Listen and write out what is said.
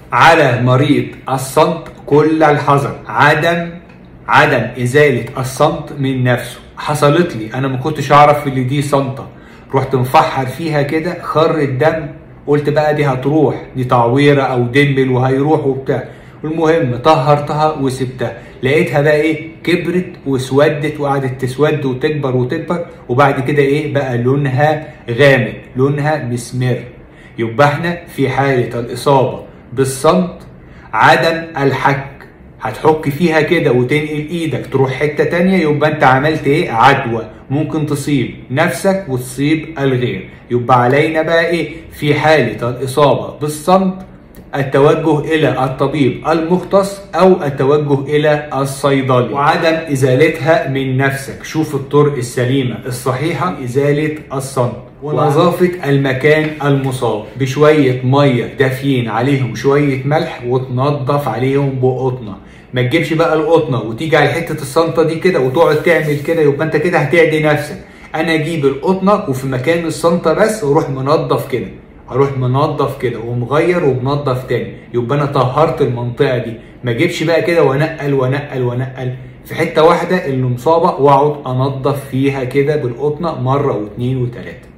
على مريض الصمت كل الحذر عدم عدم ازاله الصمت من نفسه حصلت لي انا ما كنتش اعرف اللي دي صمته رحت مفحر فيها كده خر الدم قلت بقى دي هتروح دي تعويره او دمل وهيروح وبتاع المهم طهرتها وسبتها لقيتها بقى ايه كبرت واسودت وقعدت تسود وتكبر وتكبر وبعد كده ايه بقى لونها غامق لونها مسمر يبقى احنا في حالة الإصابة بالصمت عدم الحك هتحك فيها كده وتنقل ايدك تروح حتة تانية يبقى انت عملت ايه عدوى ممكن تصيب نفسك وتصيب الغير يبقى علينا بقى ايه في حالة الإصابة بالصمت التوجه إلى الطبيب المختص أو التوجه إلى الصيدلي وعدم إزالتها من نفسك شوف الطرق السليمة الصحيحة إزالة الصمت ونظافة المكان المصاب بشوية مية دافيين عليهم شوية ملح وتنظف عليهم بقطنة ما تجيبش بقى القطنة وتيجي على حتة الصنطة دي كده وتقعد تعمل كده يبقى انت كده هتعدي نفسك انا اجيب القطنة وفي مكان الصنطة بس واروح منظف كده اروح منظف كده ومغير ومنظف تاني يبقى انا طهرت المنطقة دي ما اجيبش بقى كده وانقل وانقل وانقل في حتة واحدة اللي مصابة واقعد انظف فيها كده بالقطنة مرة واتنين وتلاتة